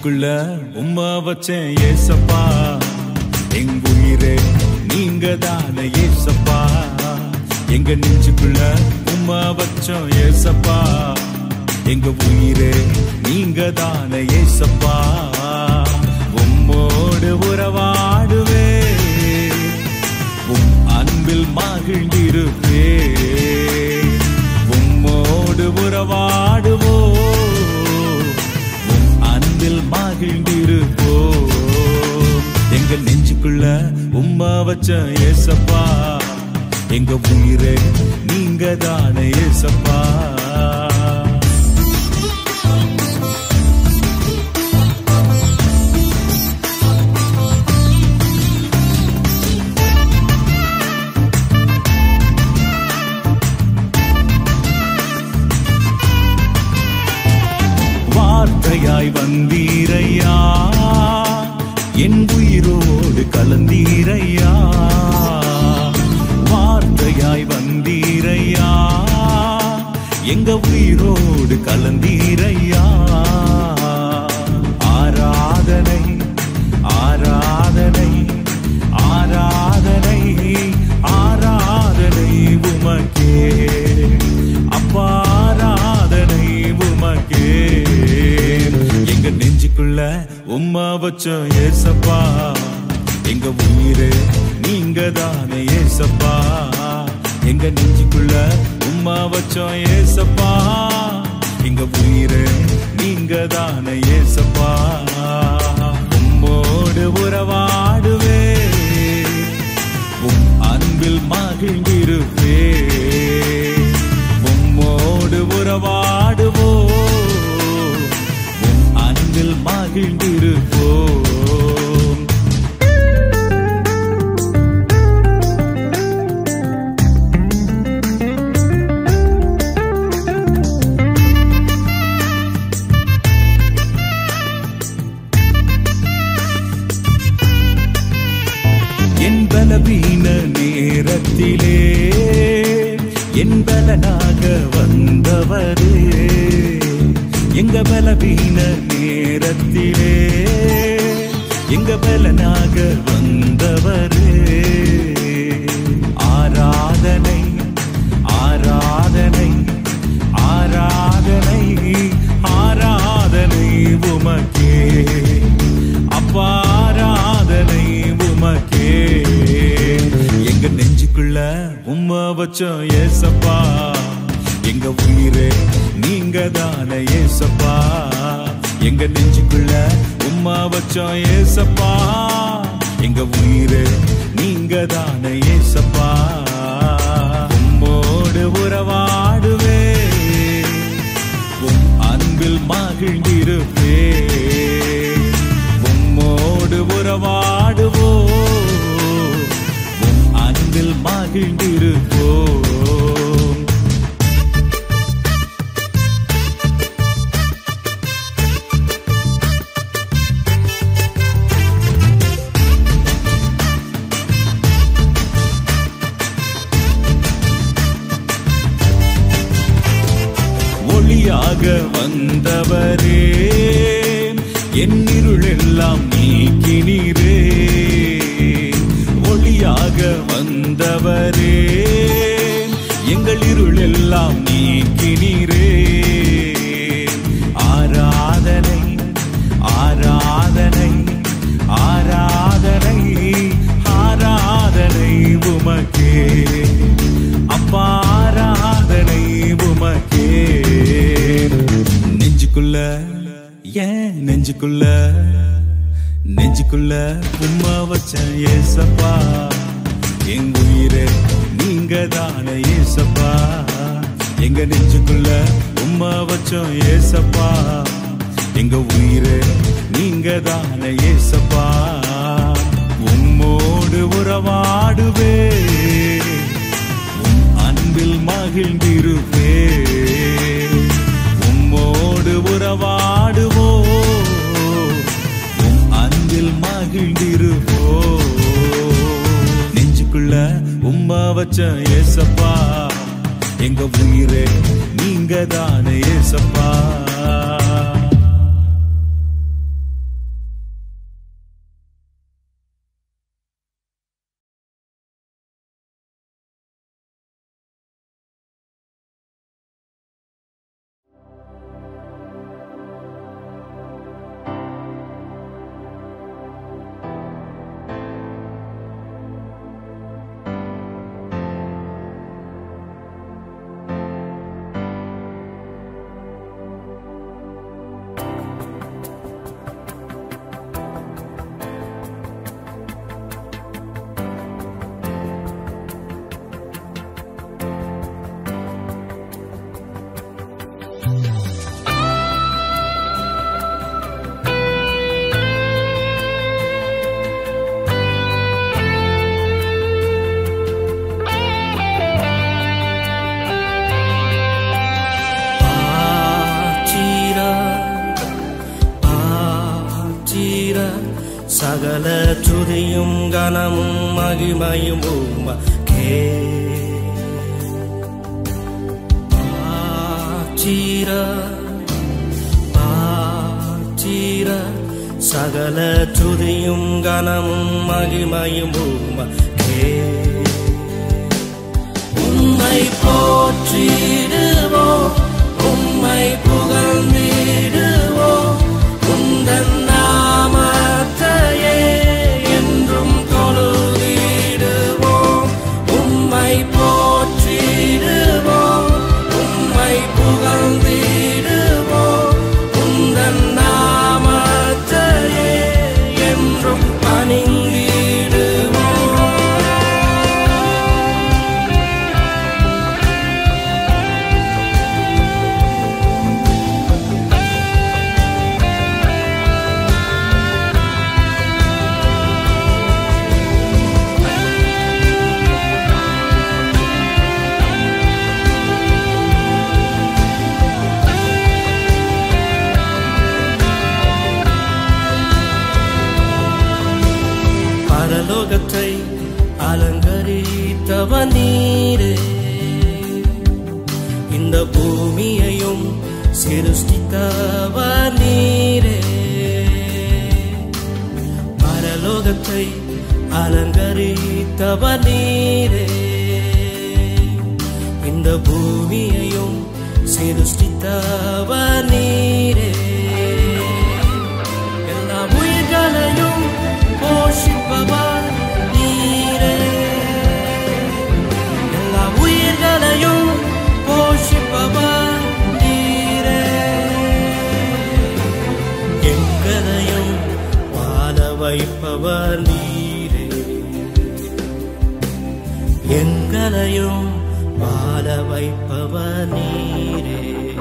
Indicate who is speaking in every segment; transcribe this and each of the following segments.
Speaker 1: நெஞ்சுக்குள்ள உம்மா வச்சேன் ஏசப்பா எங்க உயிரே நீங்க தானே ஏசப்பா எங்க நெஞ்சுக்குள்ள உம்மா வச்சோம் ஏசப்பா எங்க உயிரே நீங்க தானே ஏசப்பா உம்மோடு உறவாடுவே உம் அன்பில் மகிழ்ந்திருப்பே உம்மோடு உறவாடுவோ உம் அன்பில் மகிழ்ந்திருப்போ எங்க நெஞ்சுக்குள்ள உம்மா வச்ச ஏசப்பா எங்க உயிரே நீங்க தானே ஏசப்பா வார்த்தையாய் வந்தீரையா என் உயிரோடு கலந்தீரையா வார்த்தையாய் வந்தீரையா எங்க உயிரோடு கலந்தீரையா ஆராதனை ஆராதனை ஆராதனை ஆராதனை உமக்கே அப்பா ஆராதனை உமக்கே எங்க நெஞ்சுக்குள்ள உம்மா வச்சோம் ஏசப்பா எங்க உயிரே நீங்க தானே ஏசப்பா எங்க நெஞ்சுக்குள்ள உம்மா வச்சோம் ஏசப்பா எங்க உயிரே நீங்க தானே ஏசப்பா உம்மோடு உறவாடுவே உம் அன்பில் மகிழ்ந்திருப்பே உம்மோடு உறவாடுவோ உம் அன்பில் மகிழ்ந்திருப்போ என் பலவீன நேரத்திலே என் பலனாக வந்தவரே எங்க பலவீன நேரத்திலே எங்க பலனாக வந்தவரே ஆராதனை ஆராதனை ஆராதனை ஆராதனை உமக்கே அப்பா ஆராதனை உமக்கே எங்க நெஞ்சுக்குள்ள உம்மா வச்சோம் ஏசப்பா எங்க உயிரே நீங்க தானே ஏசப்பா எங்க நெஞ்சுக்குள்ள உம்மா வச்சோம் ஏசப்பா எங்க உயிரே நீங்க தானே ஏசப்பா உம்மோடு உறவாடுவே உம் அன்பில் மகிழ்ந்திருப்பே உம்மோடு உறவாடுவோ உம் அன்பில் மகிழ்ந்திருப்போ ஒளியாக வந்தவரே என் இருளெல்லாம் நீக்கினீரே ஒளியாக வந்தவரே எங்கள் இருளெல்லாம் நீக்கினீரே ஆராதனை ஆராதனை ஆராதனை ஆராதனை உமக்கே அப்பா ஆராதனை உமக்கே நெஞ்சுக்குள்ள ஏன் நெஞ்சுக்குள்ள நெஞ்சுக்குள்ள உம்மா வச்ச ஏசப்பா என் உயிரே நீங்க தானே ஏசப்பா எங்க நெஞ்சுக்குள்ள உம்மா வச்சோம் ஏசப்பா எங்க உயிரே நீங்க தானே ஏசப்பா உம்மோடு உறவாடுவே உம் அன்பில் மகிழ்ந்திருப்பே உம்மோடு உறவாடுவோ உம் அன்பில் மகிழ்ந்திருப்போ நெஞ்சுக்குள்ள உம்மா வச்ச ஏசப்பா எங்க உயிரே நீங்க தானே ஏசப்பா
Speaker 2: துதியும் கனமும் மகிமையும் உமக்கே ஆச்சீர ஆச்சீர சகல துதியும் கனமும் மகிமையும் உமக்கே உம்மை போற்றிடுவோம் உம்மை புகழ்ந்திடுவோம் உந்தன் நாமத்தையே என்றும் தொழுதிடுவோம் உம்மை போற்றிடுவோம் உம்மை புகழ்ந்திடுவோம் உந்தன் நாமத்தையே என்றும் பணிந்திடுவோம் பரலோகத்தை அலங்கரித்தவன் நீரே இந்த பூமியையும் சிருஷ்டித்தவர் நீரே பரலோகத்தை அலங்கரித்தவர் நீரே இந்த பூமியையும் சிருஷ்டித்தவர் நீரே எல்லா உயிர்களையும் போஷிப்பவர் நீரே எல்லா உயிர்களையும் போஷிப்பவர் நீரே எங்களையும் வாழ வைப்பவர் நீரே எங்களையும் வாழ வைப்பவர் நீரே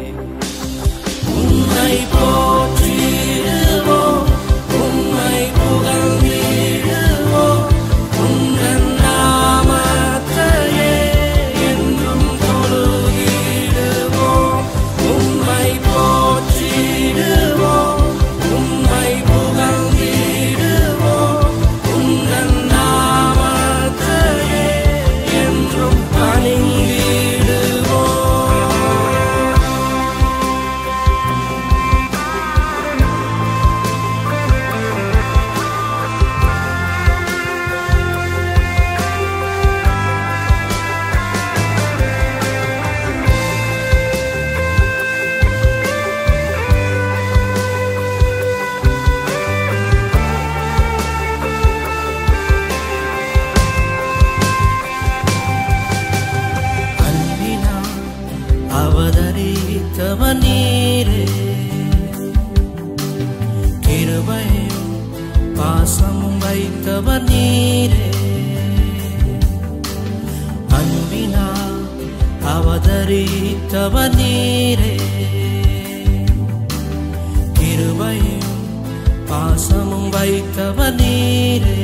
Speaker 2: உம்மை போற்றிடுவோம் உம்மை புகழ்ந்திடுவோம் உங்கள் நாமத்தையே என்றும் தொழுதிடுவோம் உம்மை போற்றிடுவோம் உம்மை புகழ்ந்திடுவோம் உங்கள் நாமத்தையே என்றும் பணிந்திடுவோம் அன்பினால் அவதரித்தவன் நீரே கிருபையும் பாசமும் வைத்தவர் நீரே அன்பினால் அவதரித்தவர் நீரே கிருபையும் பாசமும் வைத்தவர் நீரே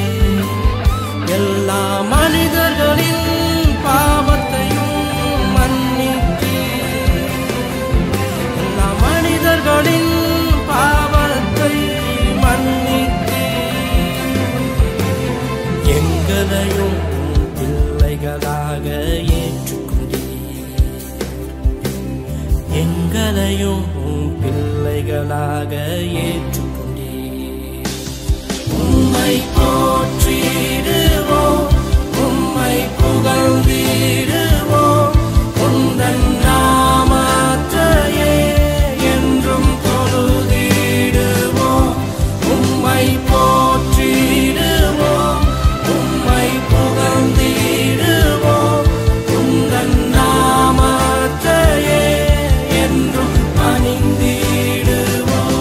Speaker 2: எல்லா மனிதர்களின் பாவத்தையும் மன்னித்தீர் எல்லா மனிதர்களின் பாவத்தை மன்னித்தீர் எங்களையும் பிள்ளைகளாக ஏற்றுக்கொண்டீர் எங்களையும் பிள்ளைகளாக ஏற்றுக்கொண்டீர் உம்மை போற்றிடுவோம் உம்மை புகழ்ந்திடுவோம் உந்தன் நாமத்தையே என்றும் தொழுதிடுவோம் உம்மை போற்றிடுவோம் உம்மை புகழ்ந்திடுவோம் உந்தன் நாமத்தையே என்றும் பணிந்திடுவோம்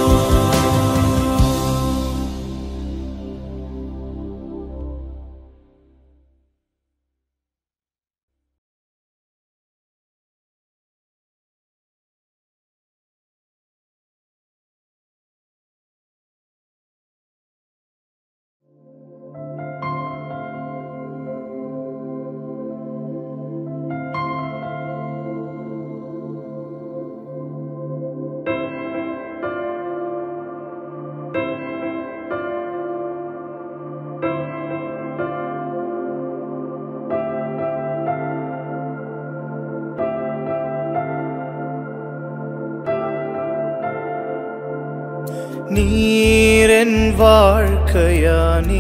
Speaker 3: நீரென் வாழ்க்கையா நீ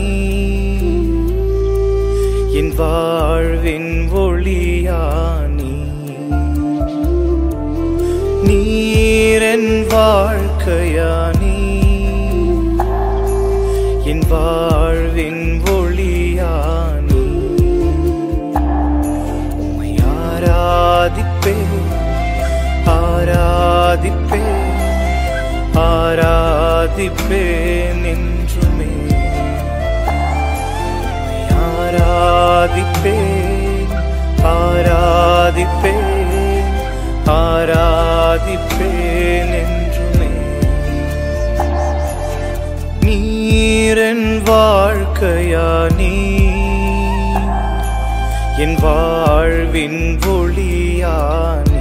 Speaker 3: என் வாழ்வின் ஒளியா நீ நீரென் வாழ்க்கையா நீ என் வாழ்வின் ஒளியா நீ உம்மை ஆராதிப்பே ஆராதிப்பே ஆராதிப்பே நின்றுமே உம்மை ஆராதிப்பே ஆராதிப்பே ஆராதிப்பே நின்றுமே நீரென் வாழ்க்கையா நீ என் வாழ்வின் ஒளியா நீ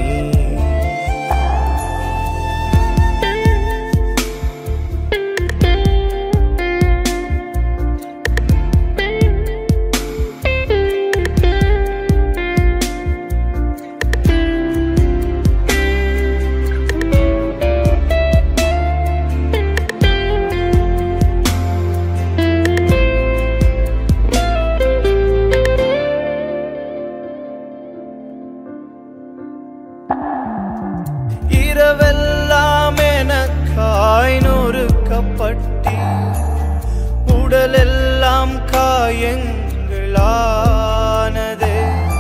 Speaker 3: இரவெல்லாம் எனக்காய் நொறுக்கப்பட்டி உடலெல்லாம் காயங்களானதே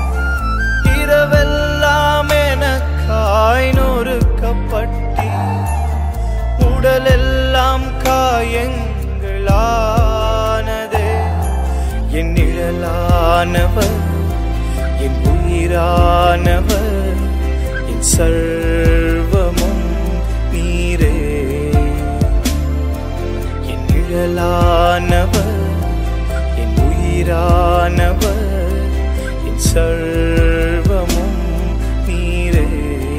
Speaker 3: இரவெல்லாம் எனக்காய் நொறுக்கப்பட்டி உடலெல்லாம் காயங்களானதே என் நிழலானவர் என் உயிரானவர் என் சர்வமும் நீரே என் நிழலானவர் என் உயிரானவர் என் சர்வமும் நீரே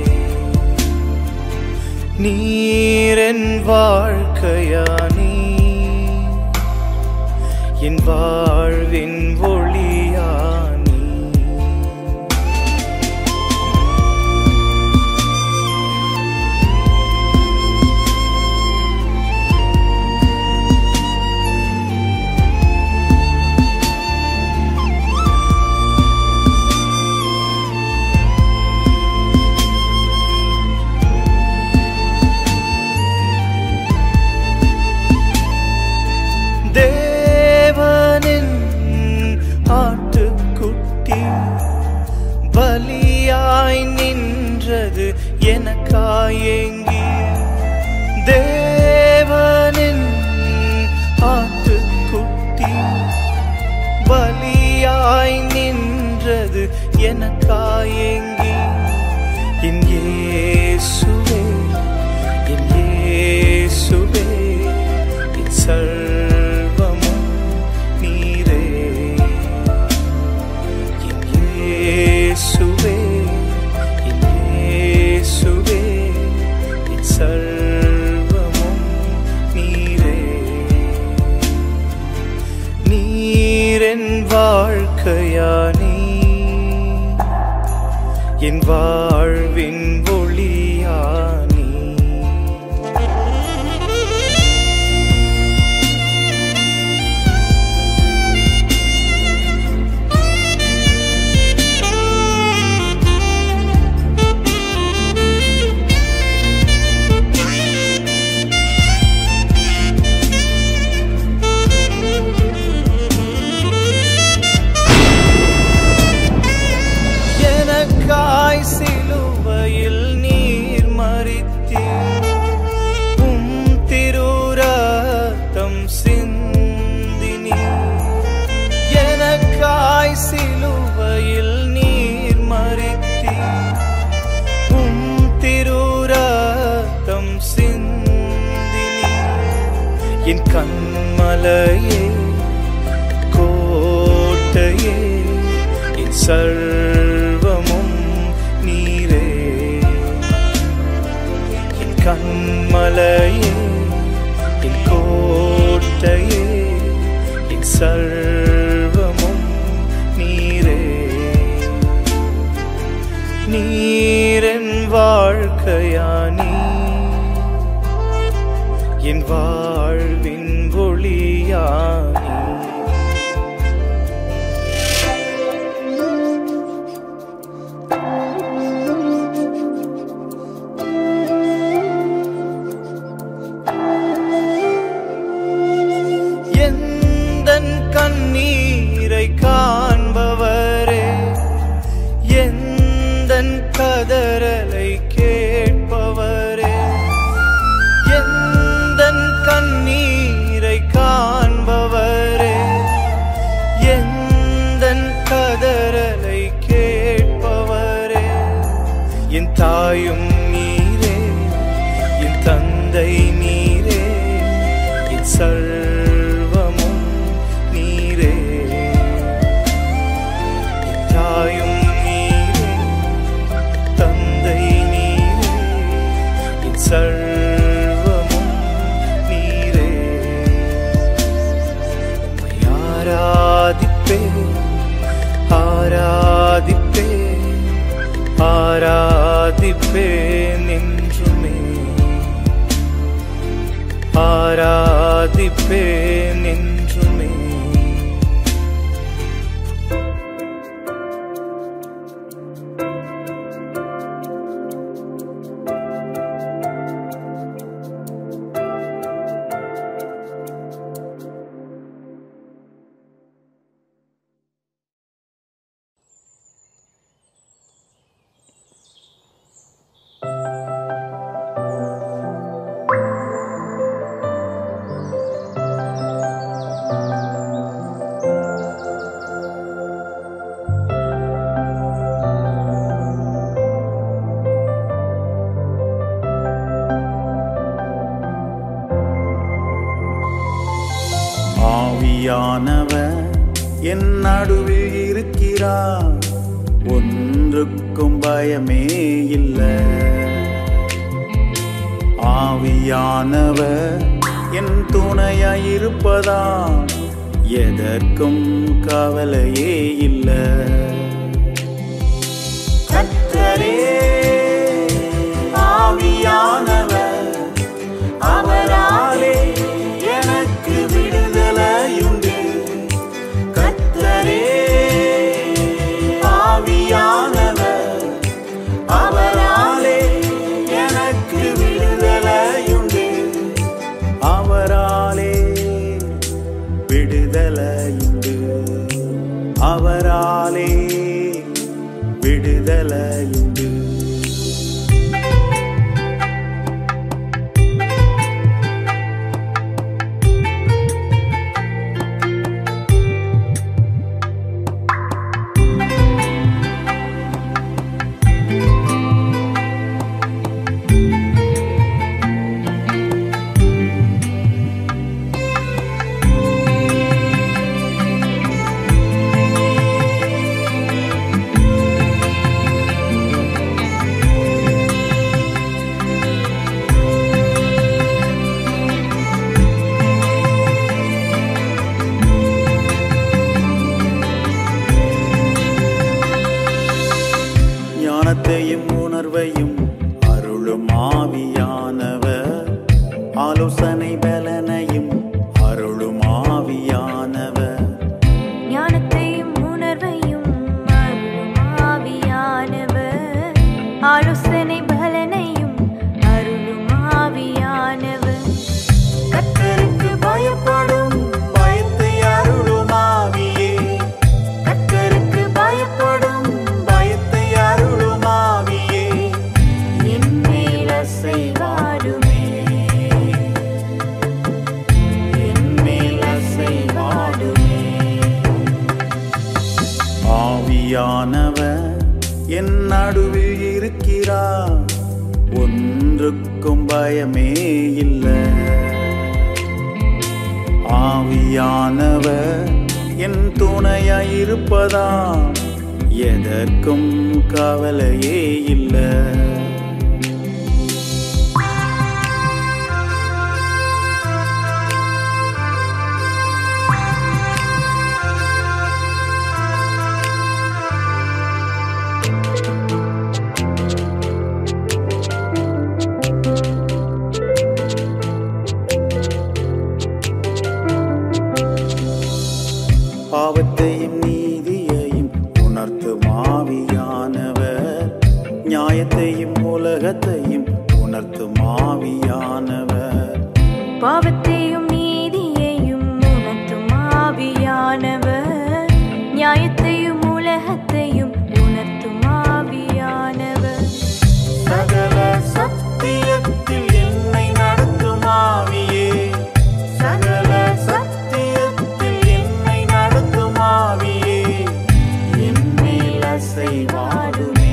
Speaker 3: நீரென் வாழ்க்கையா நீ என் வாழ்வின் ஒளியா நீ தேவனின் ஆட்டுக்குட்டி பலியாய் நின்றது எனக்காயேங்கி தேவனின் ஆட்டுக்குட்டி பலியாய் நின்றது எனக்காயேங்கி என் இயேசுவே என் இயேசுவே என் சர்வமும் நீரே என் இயேசுவே என் இயேசுவே என் சர்வமும் நீரே நீரென் வாழ்க்கையா நீ என் வாழ்வின் ஒளியா நீ எனக்காய் சிலுவையில் நீர் மறித்தீர் உம் திருரத்தம் சிந்தினீர் எனக்காய் சிலுவையில் நீர் மறித்தீர் உம் திருரத்தம் சிந்தினீர் என் கண்மலையே கோட்டையே என் சர்வமும் நீரே என் கண்மலையே என் கோட்டையே என் சர்வமும் நீரே நீரென் வாழ்க்கையா நீ என் வாழ்வின் ஒளியானி எந்தன் கண்ணீரை காண்பவரே எந்தன் கதறலை கேட்பவரே எந்தன் கண்ணீரை காண்பவரே எந்தன் கதறலை கேட்பவரே என் தாயும் நீரே என் தந்தை நீரே என் சர்வமும் நீரே என் தாயும் நீரே தந்தை நீரே என் சர்வமும் நீரே உம்மை ஆராதிப்பே ஆராதிப்பே ஆராதிப்பே நின்றுமே ஆராதிப்பே நின்றுமே
Speaker 1: ஆவியானவர் என் நடுவில் இருக்கிறார் ஒன்றுக்கும் பயமே இல்லை ஆவியானவர் என் துணையாயிருப்பதா எதற்கும் கவலையே இல்லை கர்த்தரே ஆவியானவர் அவராலே எனக்கு விடுதலையுண்டு கர்த்தரே ஆவியானவர் அவராலே எனக்கு விடுதலையுண்டு அவராலே விடுதலையுண்டு அவராலே விடுதலையுண்டு ஞானத்தையும் உணர்வையும் அருளும் ஆவியானவர் ஆலோசனை பலனையும் அருளும் ஆவியானவர்
Speaker 4: ஞானத்தையும் உணர்வையும் அருளும் ஆவியானவர் ஆலோசனை பலனையும் அருளும் ஆவியானவர் கர்த்தருக்கு பயப்படும்
Speaker 1: பயத்தை அருளும் ஆவியே
Speaker 4: கர்த்தருக்கு பயப்படும்
Speaker 1: பயத்தை அருளும் ஆவியே
Speaker 4: என் மேல் அசைவாடுமே என் மேல் அசைவாடுமே
Speaker 1: ஆவியானவர் என் நடுவில் இருக்கிறார் ஒன்றுக்கும் பயமே இல்லை ஆவியானவர் என் துணையாயிருப்பதா எதற்கும் கவலையே இல்லை நியாயத்தையும் உலகத்தையும் உணர்த்தும் ஆவியானவர்
Speaker 4: பாவத்தையும் நீதியையும் உணர்த்தும் ஆவியானவர் நியாயத்தையும் உலகத்தையும் உணர்த்தும் ஆவியானவர்
Speaker 1: சகல சத்தியத்தில் என்னை நடத்தும் ஆவியே சகல சத்தியத்தில் என்னை நடத்தும் ஆவியே என் மேல் அசைவாடுமே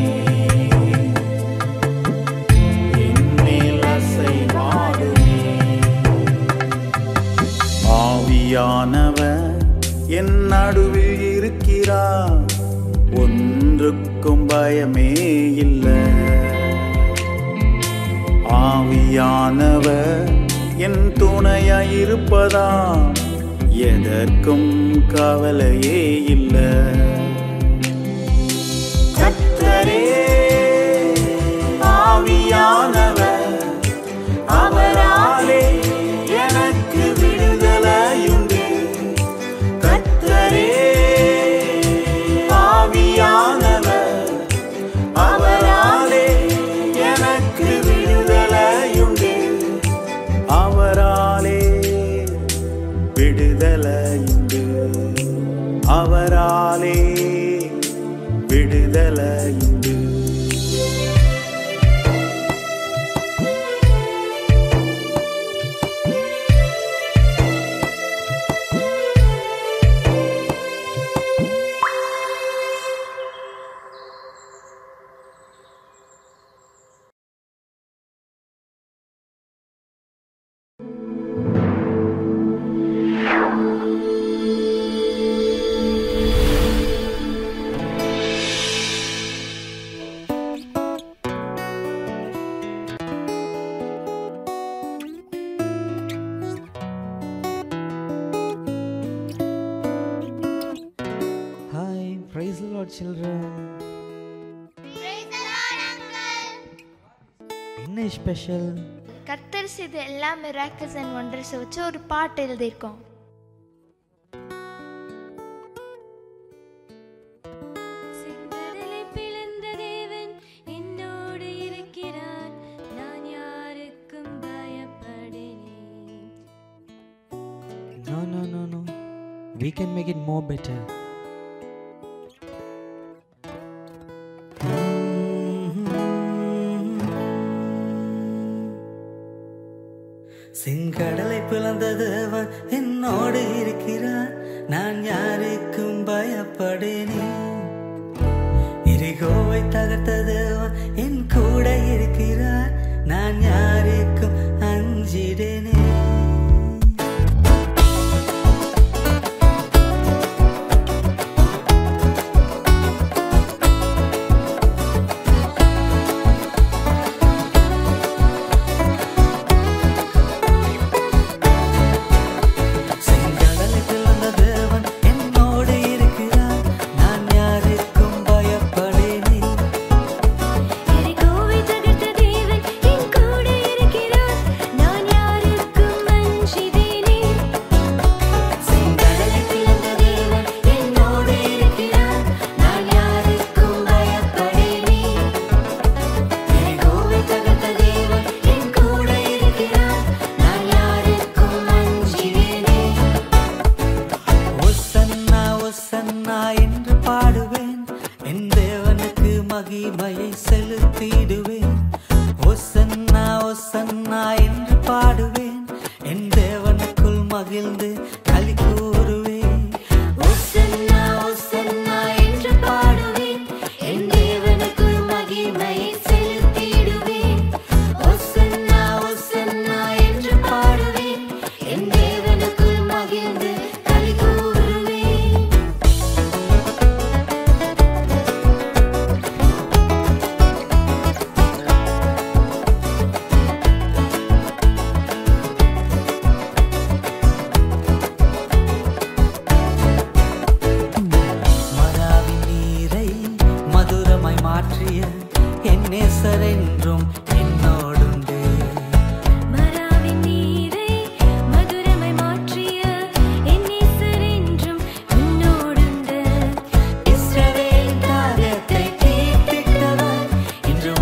Speaker 1: என் மேல் அசைவாடுமே ஆவியானவர் என் நடுவில் இருக்கிறார் ஒன்றுக்கும் பயமே இல்லை ஆவியானவர் என் துணையாயிருப்பதா எதற்கும் கவலையே இல்லை கத்தரே ஆவியானவர் அவராலே எனக்கு விடுதலையுண்டு கத்தரே ஆவியானவர் அவராலே எனக்கு விடுதலையுண்டு அவராலே விடுதலையுண்டு அவராலே விடுதலையுண்டு
Speaker 3: Hi, praise the Lord, children. என்ன ஸ்பெஷல்
Speaker 5: கர்த்தர் செய்த எல்லா மிராக்கிள்ஸ் அண்ட் ஒண்டர்ஸை வச்சு ஒரு பாட்டு எழுதியிருக்கோம்
Speaker 4: செங்கடலை பிளந்த தேவன் என்னோடு இருக்கிறார் நான் யாருக்கும் பயப்படேனே
Speaker 3: No, no, no, no. We can make it more better.
Speaker 6: செங்கடலை பிளந்த தேவன் என்னோடு இருக்கிறார் நான் யாருக்கும் பயப்படேனே எரிகோவை தகர்த்த தேவன் என் கூட இருக்கிறார் நான் யாருக்கும் அஞ்சிடேனே செங்கடலை பிளந்த தேவன் என்னோடு இருக்கிறார் நான் யாருக்கும் பயப்படேனே
Speaker 4: எரிகோவை தகர்த்த தேவன் என் கூட இருக்கிறார் நான் யாருக்கும் அஞ்சிடேனே செங்கடலை பிளந்த தேவன் என்னோடு இருக்கிறார் நான் யாருக்கும் பயப்படேனே எரிகோவை தகர்த்த தேவன் என் கூட இருக்கிறார் நான் யாருக்கும் அஞ்சிடேனே
Speaker 6: ஒசன்னா ஒசன்னா என்று பாடுவேன் என் தேவனுக்கு மகிமையை செலுத்திடுவேன் ஒசன்னா ஒசன்னா என்று பாடுவேன் என் தேவனுக்குள் மகிழ்ந்து களி கூறுவேன்
Speaker 4: ஒசன்னா ஒசன்னா என்று பாடுவேன் என் தேவனுக்குள் மகிமையை செலுத்திடுவேன் ஒசன்னா ஒசன்னா என்று பாடுவேன் என் தேவனுக்குள் மகிழ்ந்து களி கூறுவேன்
Speaker 6: மராவின் நீரை மதுரமாய் மாற்றிய என் நேசர் என்றும் என்னோடுண்டு
Speaker 4: மராவின் நீரை மதுரமாய் மாற்றிய என் நேசர் என்றும் உன்னோடுண்டு
Speaker 6: இஸ்ரவேலின் காரியத்தை தீர்த்திட்டவர் இன்று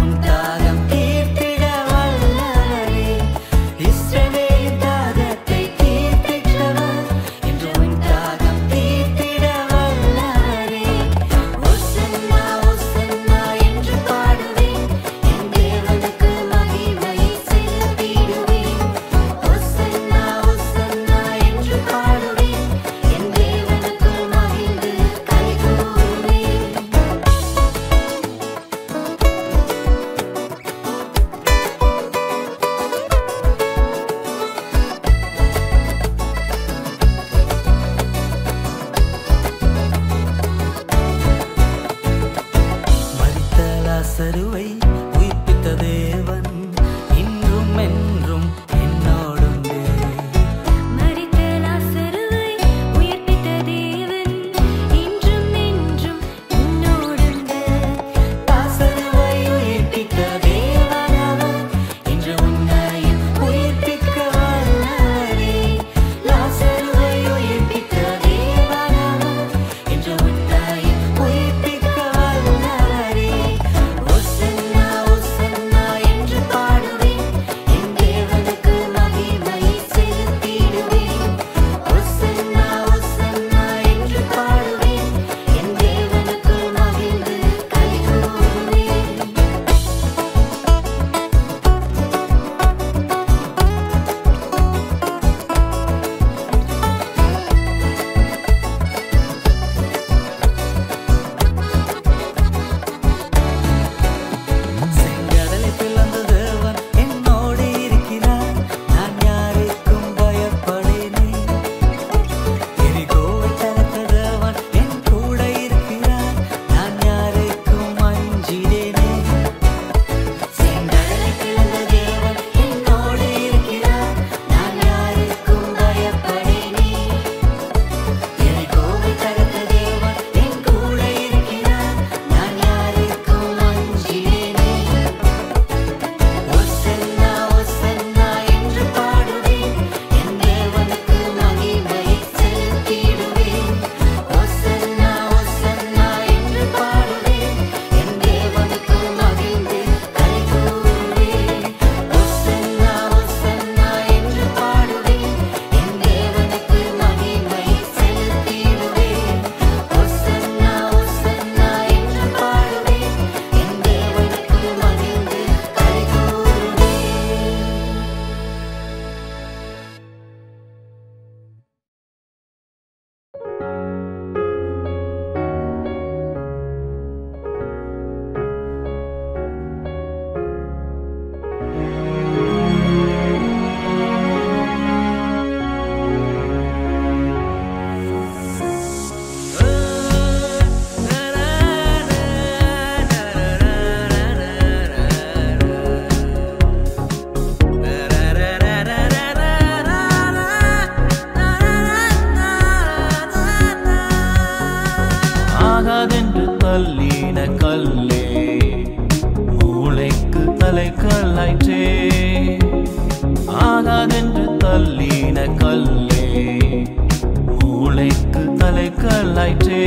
Speaker 6: தேவன் இன்றும் என்றும் என்னோடுண்டே
Speaker 4: மரித்த லாசருவை உயிர்ப்பித்த தேவன் இன்றும் என்றும் உன்னோடுண்டு
Speaker 6: லாசருவை உயிர்ப்பித்த தேவனவர் இன்று உன்னையும் உயிர்ப்பிக்க வல்லவரே லாசருவை உயிர்ப்பித்த தேவனவர் இன்று உன்னையும் உயிர்ப்பிக்க வல்லவரே ஒசன்னா ஒசன்னா என்று பாடுவேன் என் தேவனுக்கு மகிமை செலுத்திடுவேன் ஒசன்னா ஒசன்னா என்று பாடுவேன் என் தேவனுக்கு மகிழ்ந்து கைகூறுவேன் செங்கடலை பிளந்த தேவன் என்னோடு இருக்கிறார் நான் யாருக்கும் பயப்படேனே எரிகோவை தரத்த தேவன் என் கூட இருக்கிறார் நான் யாருக்கும் அஞ்சிடேனே செங்கடலை பிளந்த தேவன் என்னோடு இருக்கிறார் நான் யாருக்கும் பயப்படேனே எரிகோவை தரத்த தேவன் என் கூட இருக்கிறார் நான் யாருக்கும் அஞ்சிடேனே ஒசன்னா ஒசன்னா என்று பாடுவேன் என் தேவனுக்கு மகிமை செலுத்திடுவேன் ஒசன்னா ஒசன்னா என்று பாடுவேன் என் தேவனுக்கு மகிழ்ந்து கைகூறுவேன் ஒசன்னா ஒசன்னா என்று பாடுவேன் என் தேவனுக்கு மகிமை செலுத்திடுவேன் ஒசன்னா ஒசன்னா என்று பாடுவேன் என் தேவனுக்கு மகிழ்ந்து கைகூறுவேன்
Speaker 1: ஆகாதென்று தள்ளின கல்லே மூளைக்கு தலை கல்லாயிற்றே ஆகாதென்று தள்ளின கல்லே மூளைக்கு தலை கல்லாயிற்றே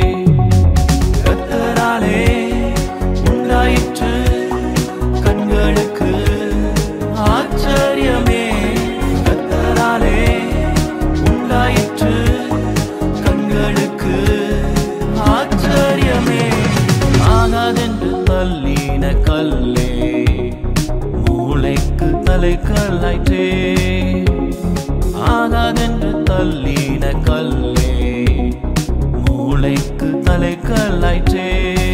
Speaker 1: கத்தராலே உண்டாயிற்று கண்களுக்கு ஆச்சரியமே கத்தராலே உண்டாயிற்று கண்களுக்கு ஆச்சரியமே ஆகாதென்று தள்ளின கல்லே மூளைக்கு தலை கல்லாயிற்றே ஆகாதென்று தள்ளின கல்லே மூளைக்கு தலை கல்லாயிற்றே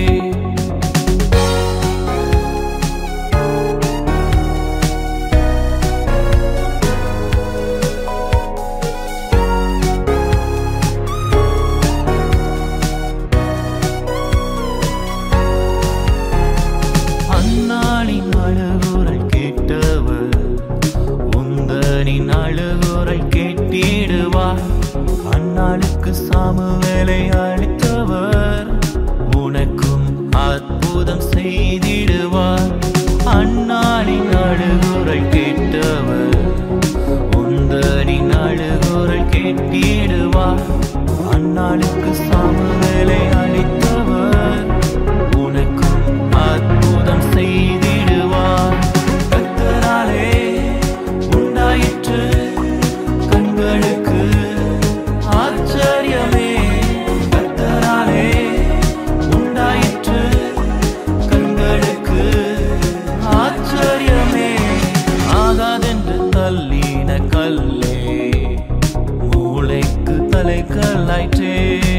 Speaker 1: அந்நாளின் அழுகுரல் கேட்டவர் உந்தனின் அழுகுரல் கேட்டிடுவார் அந்நாளுக்கு சாமுவேலை அளித்தவர் உனக்கும் அற்புதம் செய்திடுவார் அந்நாளின் அழுகுரல் கேட்டவர் உந்தனின் அழுகுரல் கேட்டிடுவார் அந்நாளுக்கு சாமுவேலை அளித்தவர் உனக்கும் அற்புதம் செய்திடுவார் கத்தராலே உண்டாயிற்று கண்களுக்கு ஆச்சரியமே கத்தராலே உண்டாயிற்று கண்களுக்கு ஆச்சரியமே ஆகாதென்று தள்ளின கல்லே மூளைக்கு தலை கல்லாயிற்றே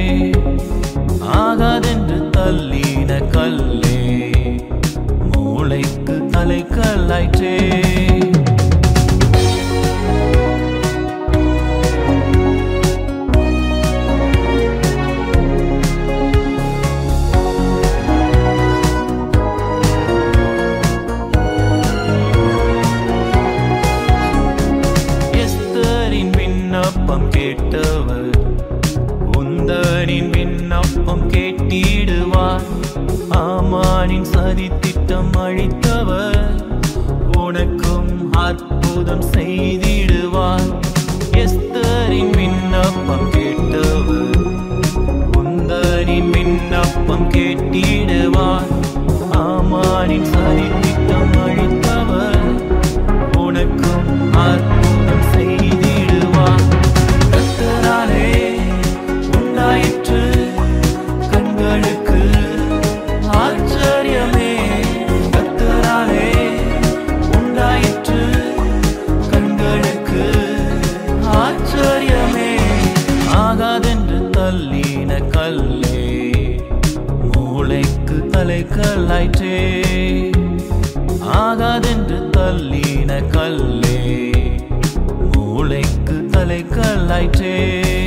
Speaker 1: ஆகாதென்று தள்ளின கல்லே மூளைக்கு தலை கல்லாயிற்றே அற்புதம் செய்திடுவார் எஸ்தரின் விண்ணப்பம் கேட்டவர் உந்தனின் விண்ணப்பம் கேட்டிடுவார் ஆமானின் சதித்திட்டம் அழித்தவர் உனக்கும் அற்புதம் செய்திடுவார் கத்தராலே உண்டாயிற்று கண்களுக்கு ஆச்சரியமே கத்தராலே உண்டாயிற்று கண்களுக்கு ஆச்சரியமே ஆகாதென்று தள்ளின கல்லே மூளைக்கு தலைக்கல்லாயிற்றே ஆகாதென்று தள்ளின கல்லே மூளைக்கு தலைக்கல்லாயிற்றே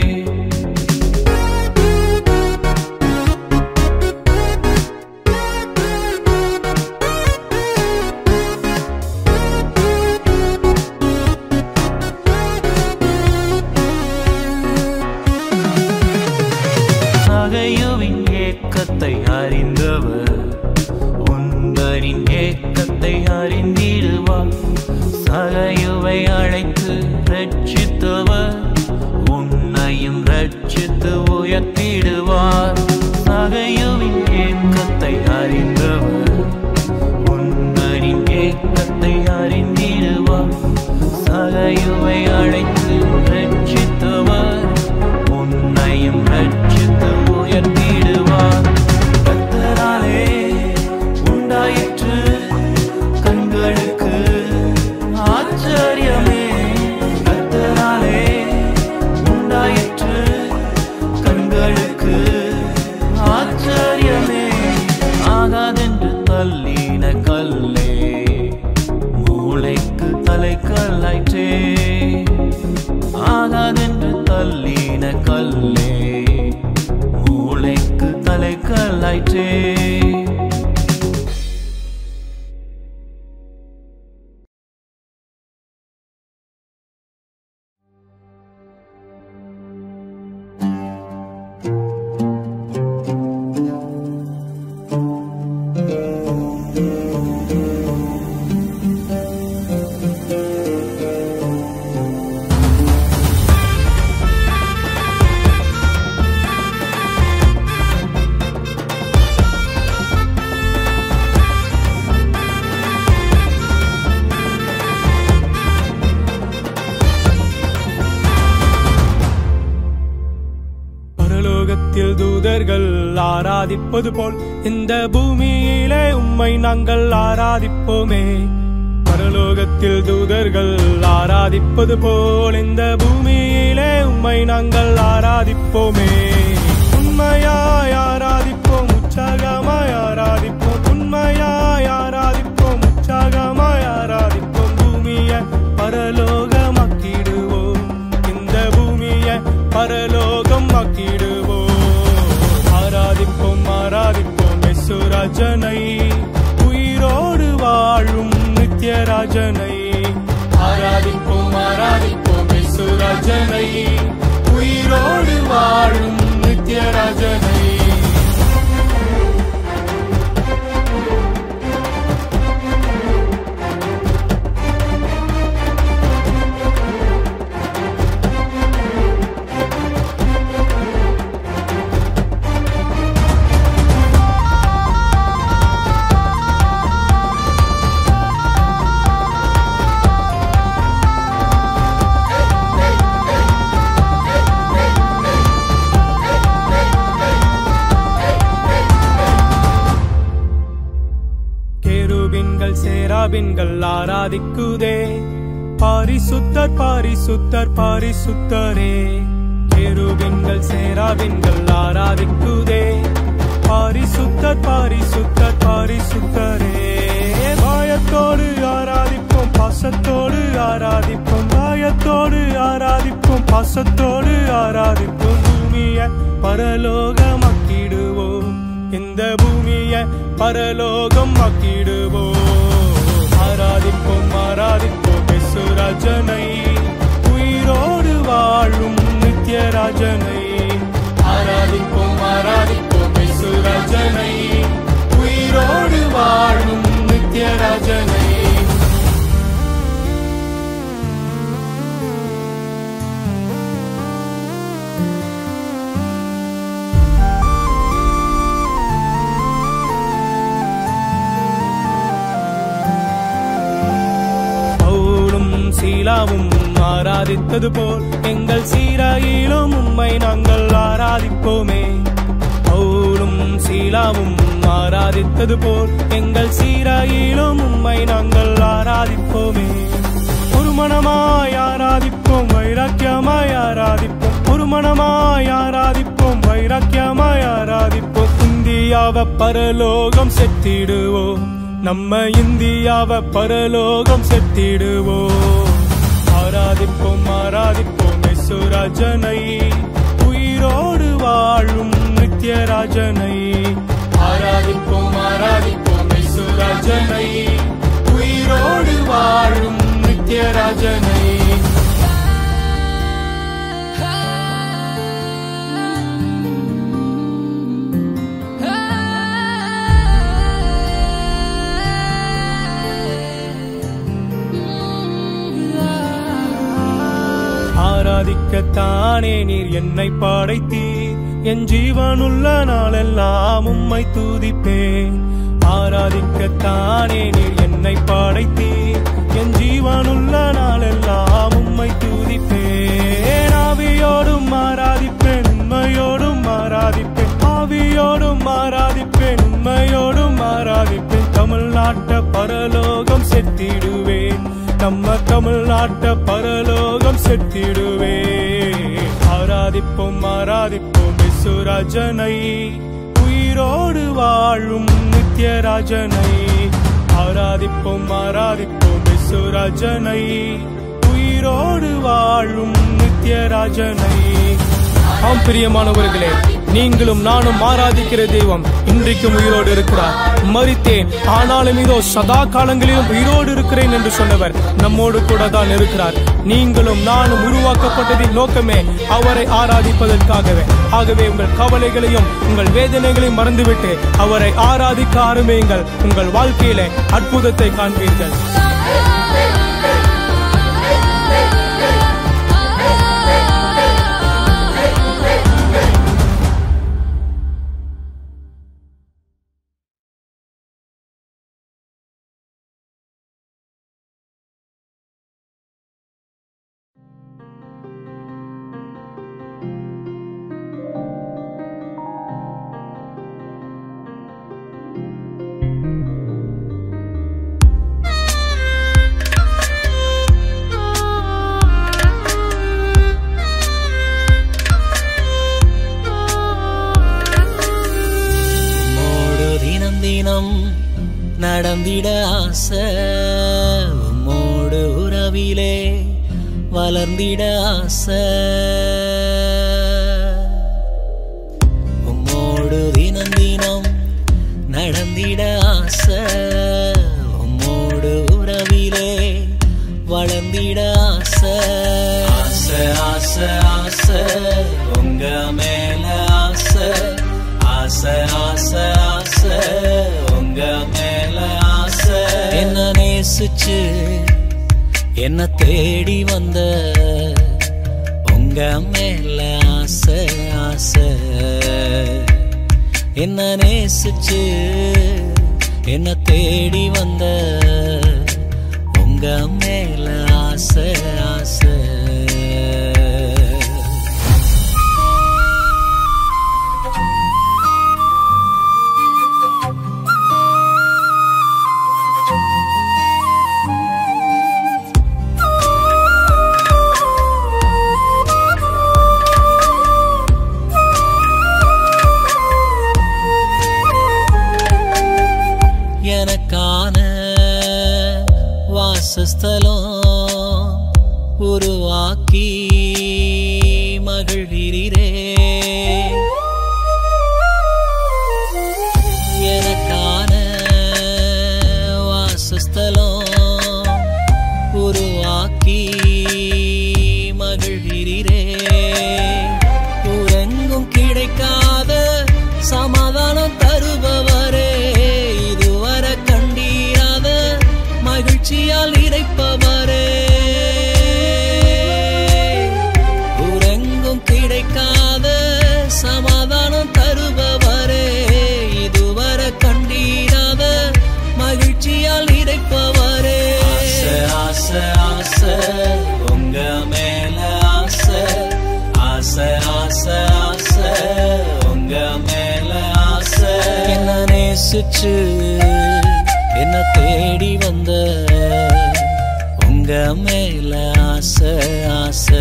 Speaker 1: சகையுவின் ஏக்கத்தை அறிந்தவர் உந்தனின் ஏக்கத்தை அறிந்திடுவார் சகையுவை அழைத்து ரட்சித்தவர் உன்னையும் ரட்சித்து உயர்த்திடுவார் சகையுவின் ஏக்கத்தை அறிந்தவர் உந்தனின் ஏக்கத்தை அறிந்திடுவார் சகையுவை அழைத்து ரட்சித்தவர் உன்னையும் ரட்சித்து உயர்த்திடுவார் கத்தராலே உண்டாயிற்று கண்களுக்கு ஆச்சரியமே கத்தராலே உண்டாயிற்று கண்களுக்கு ஆச்சரியமே ஆகாதென்று தள்ளின கல்லே மூளைக்கு தலைக்கல்லாயிற்றே ஆகாதென்று தள்ளின கல்லே மூளைக்கு தலைக்கல்லாயிற்றே
Speaker 7: பரலோகத்தில் தூதர்கள் ஆராதிப்பது போல் இந்த பூமியிலே உம்மை நாங்கள் ஆராதிப்போமே பரலோகத்தில் தூதர்கள் ஆராதிப்பது போல் இந்த பூமியிலே உம்மை நாங்கள் ஆராதிப்போமே உண்மையாய் ஆராதிப்போம் உற்சாகமாய் ஆராதிப்போம் உண்மையாய் ஆராதிப்போம் உற்சாகமாய் ஆராதிப்போம் பூமியை பரலோகமாக்கிடுவோம் இந்த பூமியை பரலோகம் ஆக்கிடுவோம் ஆராதிப்போம் ஆராதிப்போம் யசுராஜனை உயிரோடு வாழும் நித்யராஜனை ஆராதிப்போம் ஆராதிப்போம் யசுராஜனை உயிரோடு வாழும் நித்யராஜனை கேருபின்கள் சேராபின்கள் ஆராதிக்குதே பாரிசுத்தர் பாரிசுத்தர் பாரிசுத்தரே கேருபின்கள் சேராபின்கள் ஆராதிக்குதே பாரிசுத்தர் பாரிசுத்தர் பாரிசுத்தரே பாயத்தோடு ஆராதிப்போம் பாசத்தோடு ஆராதிப்போம் பாயத்தோடு ஆராதிப்போம் பாசத்தோடு ஆராதிப்போம் பூமியை பரலோகமாக்கிடுவோம் இந்த பூமியை பரலோகம் ஆக்கிடுவோம் ஆராதிப்போம் ஆராதிப்போம் யசுராஜனை உயிரோடு வாழும் நித்யராஜனை ஆராதிப்போம் ஆராதிப்போம் யசுராஜனை உயிரோடு வாழும் நித்யராஜனை சீலாவும் ஆராதித்தது போல் எங்கள் சீராயிலும் உம்மை நாங்கள் ஆராதிப்போமே பவுலும் சீலாவும் ஆராதித்தது போல் எங்கள் சீராயிலும் உம்மை நாங்கள் ஆராதிப்போமே ஒரு மனமாய் ஆராதிப்போம் வைராக்கியமாய் ஆராதிப்போம் ஒரு மனமாய் ஆராதிப்போம் வைராக்கியமாய் ஆராதிப்போம் இந்தியாவ பரலோகம் செத்திடுவோம் நம்ம இந்தியாவ பரலோகம் செத்திடுவோம் ஆராதிப்போம் ஆராதிப்போம் யசுராஜனை உயிரோடு வாழும் நித்யராஜனை ஆராதிப்போம் ஆராதிப்போம் யசுராஜனை உயிரோடு வாழும் நித்யராஜனை ஆராதிக்கத்தானே நீர் என்னை படைத்தீர் என் ஜீவனுள்ள நாளெல்லாம் உம்மை துதிப்பேன் ஆராதிக்கத்தானே நீர் என்னை படைத்தீர் என் ஜீவனுள்ள நாளெல்லாம் உம்மை துதிப்பேன் ஆவியோடும் ஆராதிப்பேன் உண்மையோடும் ஆராதிப்பேன் ஆவியோடும் ஆராதிப்பேன் உண்மையோடும் ஆராதிப்பேன் தமிழ்நாட்ட பரலோகம் செத்திடுவேன் நம்ம தமிழ்நாட்ட பரலோகம் செத்திடுவே ஆராதிப்போம் ஆராதிப்போம் விசுராஜனை உயிரோடு வாழும் நித்யராஜனை ஆராதிப்போம் ஆராதிப்போம் விசுராஜனை உயிரோடு வாழும் நித்யராஜனை ஆம் பிரியமானவர்களே நீங்களும் நானும் ஆராதிக்கிற தெய்வம் இன்றைக்கும் உயிரோடு இருக்கிறார் மறித்தேன் ஆனாலும் இதோ சதா காலங்களிலும் உயிரோடு இருக்கிறேன் என்று சொன்னவர் நம்மோடு கூட தான் இருக்கிறார் நீங்களும் நானும் உருவாக்கப்பட்டதின் நோக்கமே அவரை ஆராதிப்பதற்காகவே ஆகவே உங்கள் கவலைகளையும் உங்கள் வேதனைகளையும் மறந்துவிட்டு அவரை ஆராதிக்க ஆரம்பியுங்கள் உங்கள் வாழ்க்கையிலே அற்புதத்தை காண்பீர்கள்
Speaker 6: உம்மோடு தினம் தினம் நடந்திட ஆசை உம்மோடு உறவிலே வளர்ந்திட ஆசை உம்மோடு தினம் தினம் நடந்திட ஆசை உம்மோடு உறவிலே வளர்ந்திட ஆசை ஆசை ஆசை ஆசை உங்க மேல ஆசை ஆசை ஆசை ஆசை உங்க மேல ஆசை என்ன நேசிச்சு என்ன தேடி வந்த உங்க மேல ஆசை ஆசை என்ன நேசிச்சு என்ன தேடி வந்த உங்க மேல ஆசை ஆசை எனக்கான வாசஸ்தலம் உருவாக்கி மகிழ்கிறீரே எனக்கான வாசஸ்தலம் உருவாக்கி மகிழ்கிறீரே உறங்கும் கிடைக்காத சமாதானம் தருபவரே இதுவரை கண்டீராத மகிழ்ச்சியால் இறைப்பவரே உறங்கும் கிடைக்காத சமாதானம் தருபவரே இதுவரை கண்டீராத மகிழ்ச்சியால் இறைப்பவரே ஆசை ஆசை ஆசை நேசிச்சு என்ன தேடி வந்த உங்க மேல ஆசை ஆசை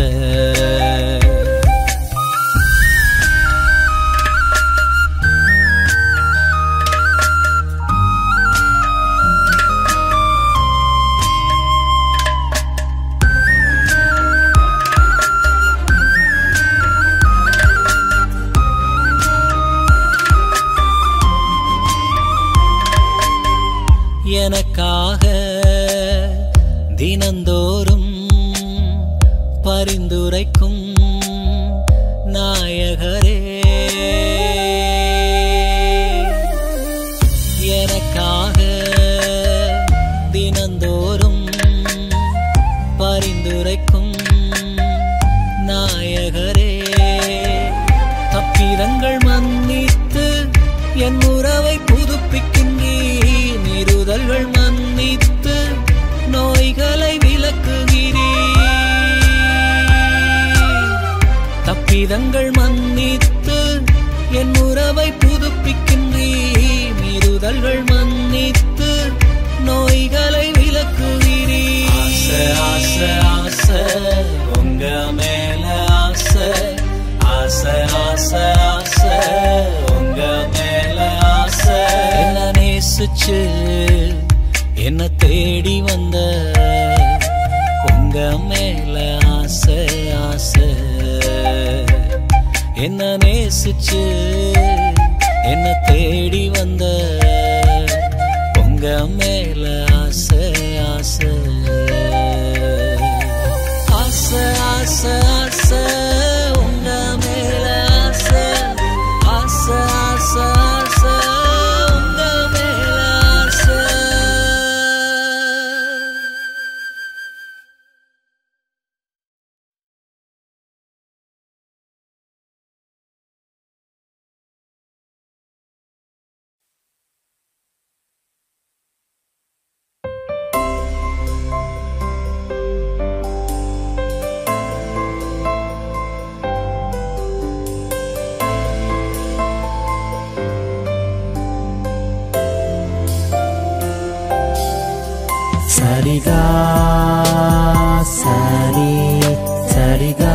Speaker 6: எனக்காக தினந்தோறும் பரிந்துரைக்கும் நாயகரே எனக்காக தினந்தோறும் பரிந்துரைக்கும் நாயகரே தப்பிதங்கள் மன்னித்து என் உறவை புதுப்பிக்கின்றீர் நிறுதல்கள் மன்னித்து நோய்களை விலக்குகிறீர் தப்பிதங்கள் மன்னித்து என் உறவை புதுப்பிக்கின்றீர் மீறுதல்கள் மன்னித்து நோய்களை விலக்குகிறீர் ஆசை ஆசை ஆசை உங்க மேல ஆசை ஆசை ஆசை ஆசை உங்க மேல ஆசை என்ன நேசிச்சு என்ன தேடி வந்த உங்க மேல ஆசை ஆசை என்ன நேசிச்சு என்ன தேடி வந்த உங்க மேல ஆசை ஆசை ஆசை ஆசை ஆசை உங்க மேல ஆசை ஆசை ஆசை ஆசை உங்க மேல ஆசை
Speaker 3: சரிகா சரி சரிகா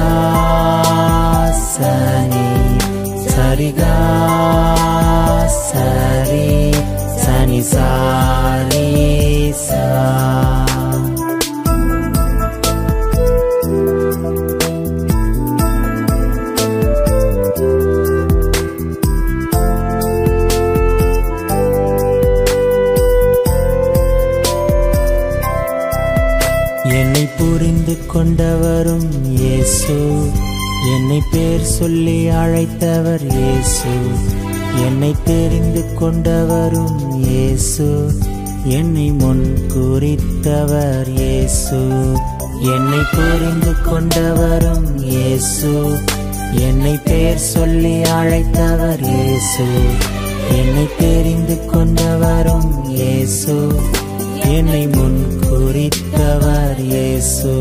Speaker 3: சனி சரிகா சரி சனி சாரி சா என்னை புரிந்து கொண்டவரும் இயேசு என்னை பேர் சொல்லி அழைத்தவர் இயேசு என்னை தெரிந்து கொண்டவரும் இயேசு என்னை முன் குறித்தவர் இயேசு என்னை புரிந்து கொண்டவரும் இயேசு என்னை பேர் சொல்லி அழைத்தவர் இயேசு என்னை தெரிந்து கொண்டவரும் இயேசு என்னை முன் குறித்தவர் இயேசு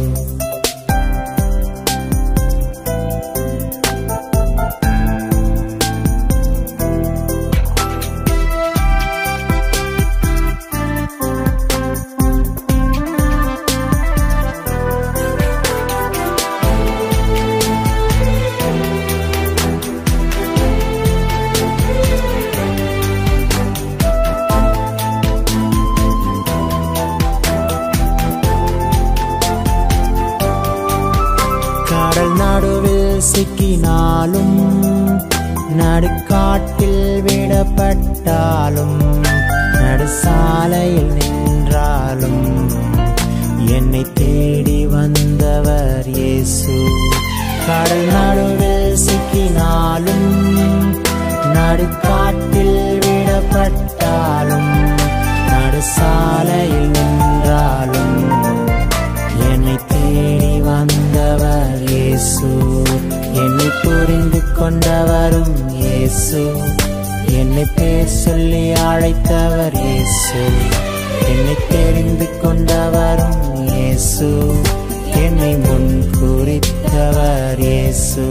Speaker 3: கடல் நடுவில் சிக்கினாலும் நடுக்காட்டில் விடப்பட்டாலும் நடுசாலையில் நின்றாலும் என்னை தேடி வந்தவர் இயேசு கடல் நடுவில் சிக்கினாலும் நடுக்காட்டில் விடப்பட்டாலும் நடுசாலையில் நின்றாலும் என்னை தேடி வந்தவர் இயேசு என்னை புரிந்து கொண்டவரும் இயேசு என்னை பேர் சொல்லி அழைத்தவர் இயேசு என்னை தெரிந்து கொண்டவரும் இயேசு என்னை முன் குறித்தவர் இயேசு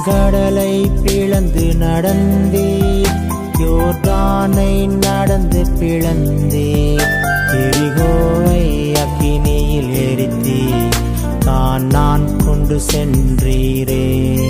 Speaker 3: செங்கடலை பிளந்து நடந்தீர் யோர்தானை நடந்து பிளந்தீர் எரிகோவை அக்கினியில் எரித்தீர் தான் நான் கொண்டு சென்றீரே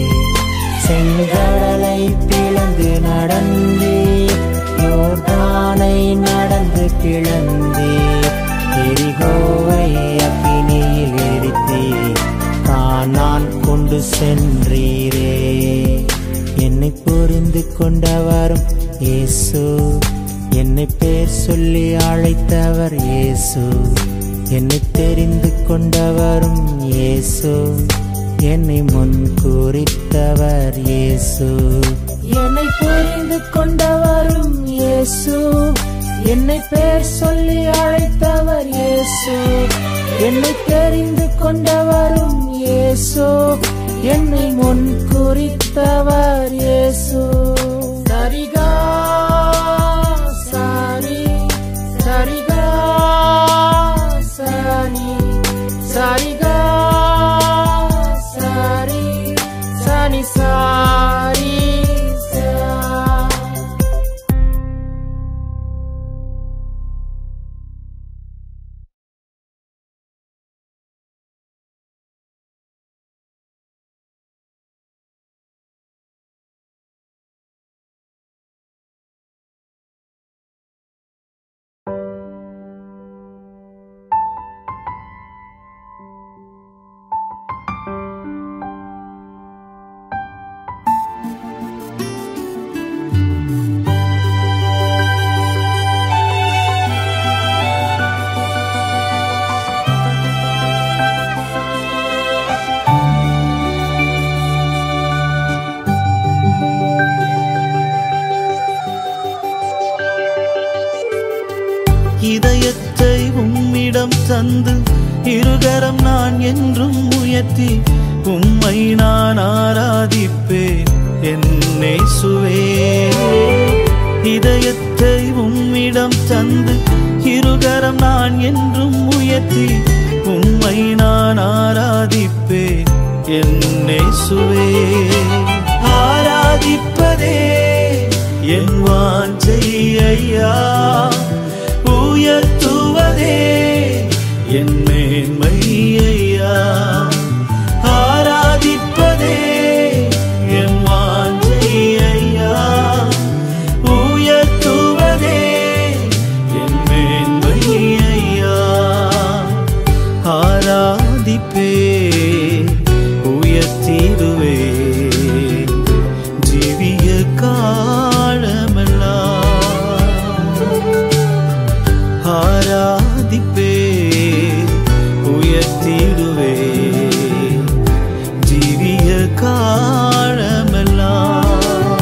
Speaker 3: செங்கடலை பிளந்து நடந்தீர் யோர்தானை நடந்து பிளந்தீர் எரிகோவை அக்கினியில் எரித்தீர் தான் நான் கொண்டு சென்றீரே என்னை புரிந்து கொண்டவரும் இயேசு என்னை பேர் சொல்லி அழைத்தவர் இயேசு என்னை தெரிந்து கொண்டவரும் இயேசு என்னை முன் குறித்தவர் இயேசு என்னை புரிந்து கொண்டவரும் இயேசு என்னை பேர் சொல்லி அழைத்தவர் இயேசு என்னை தெரிந்து கொண்டவரும் இயேசு என்னை முன் குறித்தவர் இயேசு சரிகா சாரி சரிகா சாரி சரிகா சாரி சனி சாரி சா
Speaker 1: இதயத்தை உம்மிடம் தந்து இருகரம் நான் என்றும் உயர்த்தி உம்மை நான் ஆராதிப்பேன் என்னே சுவே இதயத்தை உம்மிடம் தந்து இருகரம் நான் என்றும் உயர்த்தி உம்மை நான் ஆராதிப்பேன் என்னே சுவே ஆராதிப்பதே என் வாஞ்சை ஐயா உயர்த்துவதே என் மேன்மை ஐயா ஆராதிப்பதே என் வாஞ்சை ஐயா உயர்த்துவதே என் மேன்மை ஐயா ஆராதிப்பே உயர்த்திடுவே ஜீவிய காலமெல்லாம் ஆராதிப்பே உயர்த்திடுவே ஜீவிய காலமெல்லாம்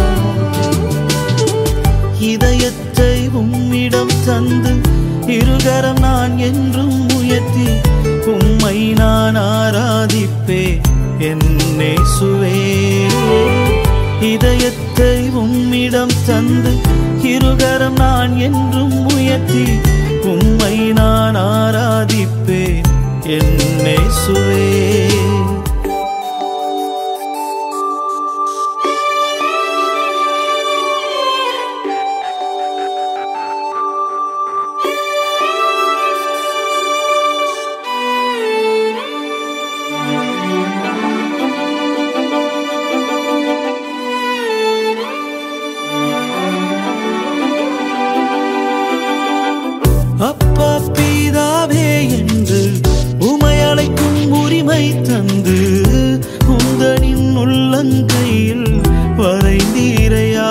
Speaker 1: இதயத்தை உம்மிடம் தந்து இருகரம் நான் என்றும் உயர்த்தி உம்மை நான் ஆராதிப்பே என்னே சுவே இதயத்தை உம்மிடம் தந்து இருகரம் நான் என்றும் உயர்த்தி உம்மை நான் ஆராதிப்பே என்னே சுவே அப்பா பிதாவே என்று உமை அழைக்கும் உரிமை தந்து உந்தனின் உள்ளங்கையில் வரைந்தீரையா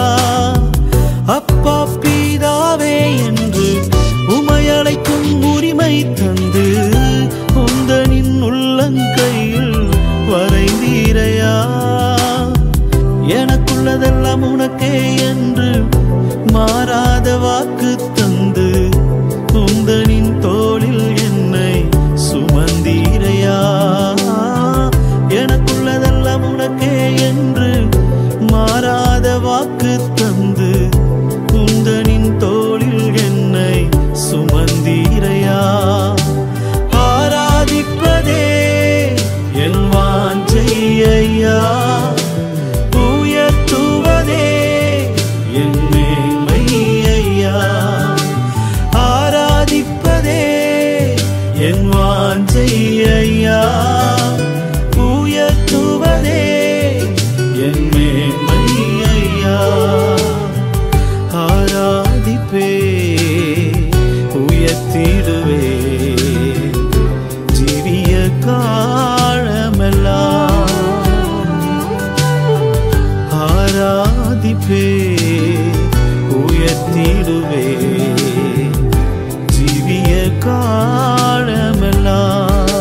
Speaker 1: அப்பா பிதாவே என்று உமை அழைக்கும் உரிமை தந்து உந்தனின் உள்ளங்கையில் வரைந்தீரையா எனக்குள்ளதெல்லாம் உனக்கே என்று மாறாத வாக்கு தந்து உந்தனின் தோளில் என்னை சுமந்தீரையா எனக்குள்ளதெல்லாம் உனக்கே என்று மாறாத வாக்கு தந்து உந்தனின் தோளில் என்னை சுமந்தீரையா ஆராதிப்பதே என் வாஞ்சை ஐயா ஆராதிப்பே உயர்த்திடுவே ஜீவிய காலமெல்லாம்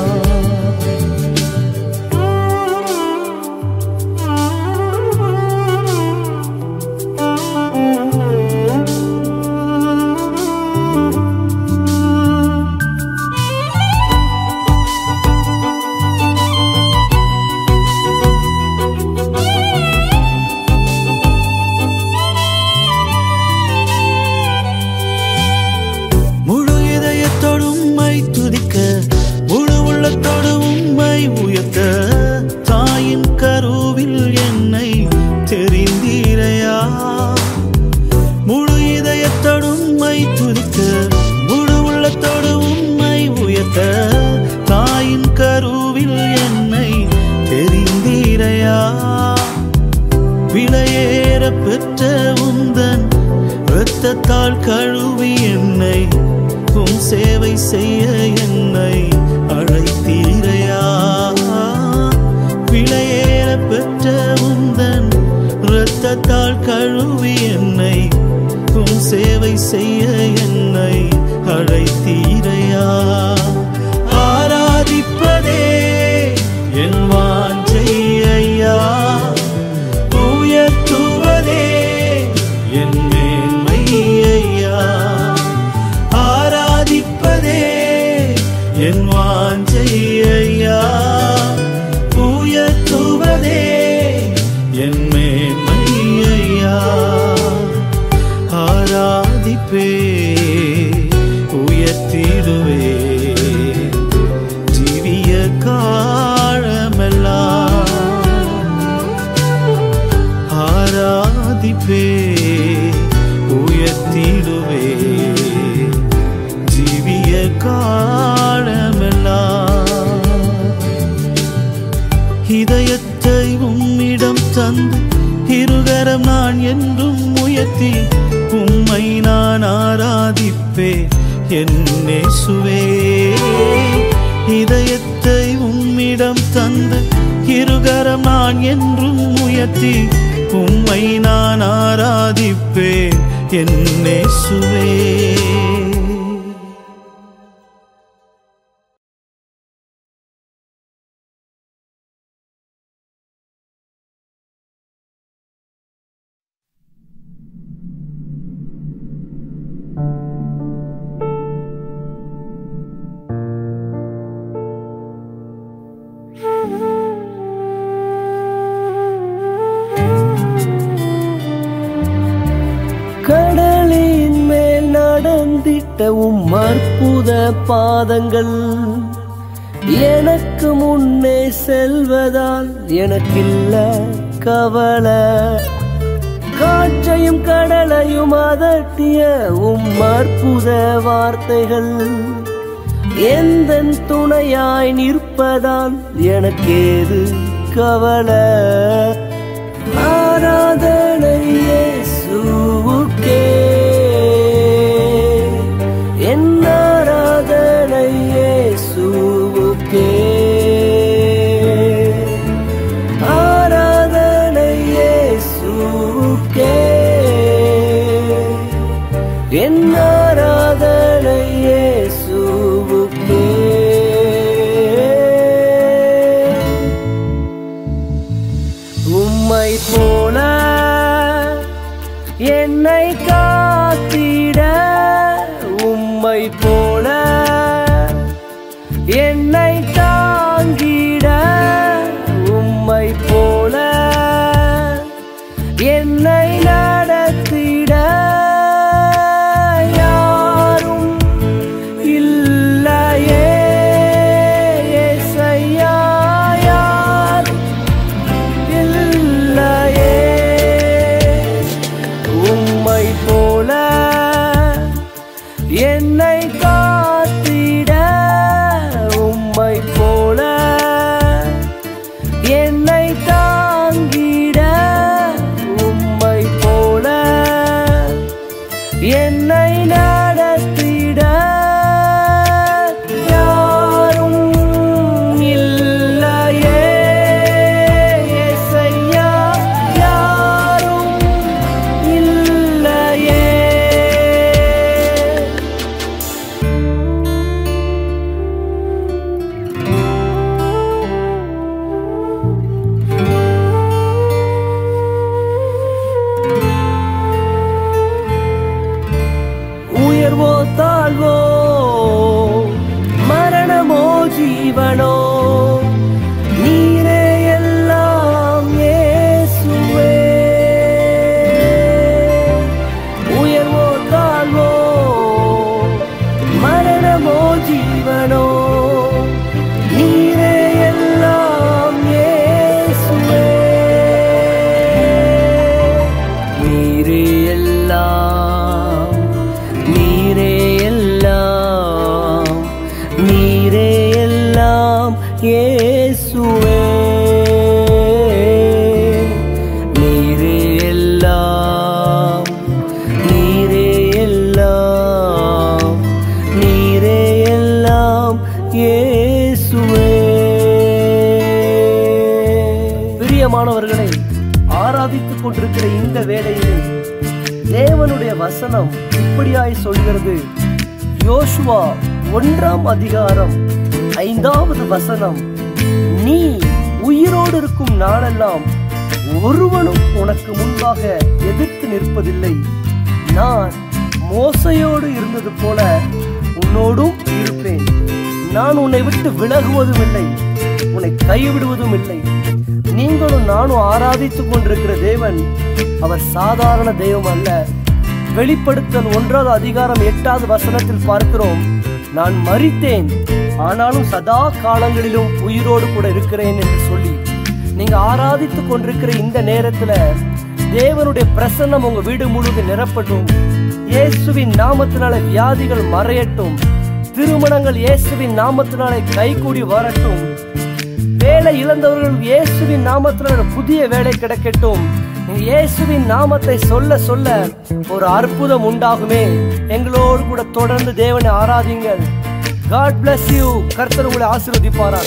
Speaker 1: முழு இதயத்தோடு உம்மை துதிக்க முழு உள்ளத்தோடு உம்மை உயர்த்த தாயின் கருவில் என்னை தெரிந்தீரையா முழு இதயத்தோடு உம்மை துதிக்க முழு உள்ளத்தோடு உம்மை உயர்த்த தாயின் கருவில் என்னை தெரிந்தீரையா விலையேற பெற்ற உந்தன் இரத்தத்தால் கழுவி என்னை உம் சேவை செய்ய என்னை அழைத்தீரையா விலையேற பெற்ற உந்தன் இரத்தத்தால் கழுவி என்னை உம் சேவை செய்ய என்னை அழைத்தீரையா ஆராதிப்பதே என் வாஞ்சை ஐயா உயர்த்துவதே என் மேன்மை ஐயா ஆராதிப்பதே என் வாஞ்சை ஐயா உயர்த்துவதே என் மேன்மை ஐயா ஆராதிப்பே உயர்த்திடுவே ஜீவிய காலமெல்லாம் ஆராதிப்பே உயர்த்திடுவே ஜீவிய காலமெல்லாம் இதயத்தை உம்மிடம் தந்து இருகரம் நான் என்றும் உயர்த்தி உம்மை நான் ஆராதிப்பே என்னேசுவே இதயத்தை உம்மிடம் தந்து இருகரம் நான் என்றும் உயர்த்தி உம்மை நான் ஆராதிப்பே என்னேசுவே
Speaker 8: கடலின் மேல் நடந்திட்ட உம் அற்புத பாதங்கள் எனக்கு முன்னே செல்வதால் எனக்கில்ல கவலை காற்றையும் கடலையும் அதட்டிய உம் அற்புத வார்த்தைகள் எந்த துணையாய் நிற்பதால் எனக்கேது கவலை ஆராதனை இயேசுவுக்கே என் ஆராதனை இயேசுவுக்கே ஆராதனை இயேசுவுக்கே என் ஆராதனை இயேசுவுக்கே உம்மை போல என்னை காத்திட உம்மை போல என்னை தாங்கிட உம்மை போல என்னை நடத்திட யாரும் இல்லையே ஏசையா யாரும் இல்லையே உம்மை போல என்னை காத்திட உம்மை போல என்னை தாங்கிட உம்மை ஜீவனோ நீரே எல்லாம் இயேசுவே உயர்வோ தாழ்வோ மரணமோ ஜீவனோ நீரே எல்லாம் இயேசுவே நீரே எல்லாம் நீரே எல்லாம் நீரே எல்லாம் இயேசுவே நீரே எல்லாம் நீரே எல்லாம் நீரே எல்லாம் இயேசுவே பிரியமானவர்களை ஆராதித்துக் கொண்டிருக்கிற இந்த வேளையில் தேவனுடைய வசனம் இப்படியாய் சொல்கிறது யோசுவா ஒன்றாம் அதிகாரம் ஐந்தாவது வசனம் நீ உயிரோடு இருக்கும் நாளெல்லாம் ஒருவனும் உனக்கு முன்பாக எதிர்த்து நிற்பதில்லை நான் மோசையோடு இருந்தது போல உன்னோடும் இருப்பேன் நான் உன்னை விட்டு விலகுவதும் இல்லை உன்னை கைவிடுவதும் இல்லை நீங்களும் நானும் ஆராதித்துக் கொண்டிருக்கிற தேவன் அவர் சாதாரண தெய்வம் அல்ல வெளிப்படுத்தல் ஒன்றாவது அதிகாரம் எட்டாவது வசனத்தில் பார்க்கிறோம் நான் மரித்தேன் ஆனாலும் சதா காலங்களிலும் உயிரோடு கூட இருக்கிறேன் என்று சொல்லி நீங்க ஆராதித்துக் கொண்டிருக்கிற இந்த நேரத்துல தேவனுடைய பிரசன்னம் உங்க வீடு முழுவதும் நிரப்பட்டும் இயேசுவின் நாமத்தினால வியாதிகள் மறையட்டும் திருமணங்கள் இயேசுவின் நாமத்தினாலே கைகூடி வரட்டும் வேலை இழந்தவர்கள் இயேசுவின் நாமத்தினால ஒரு புதிய வேலை கிடைக்கட்டும் நீங்க இயேசுவின் நாமத்தை சொல்ல சொல்ல ஒரு அற்புதம் உண்டாகுமே எங்களோடு கூட தொடர்ந்து தேவனை ஆராதிங்கள் காட் bless யூ கர்த்தர் உங்களை ஆசீர்வதிப்பாராக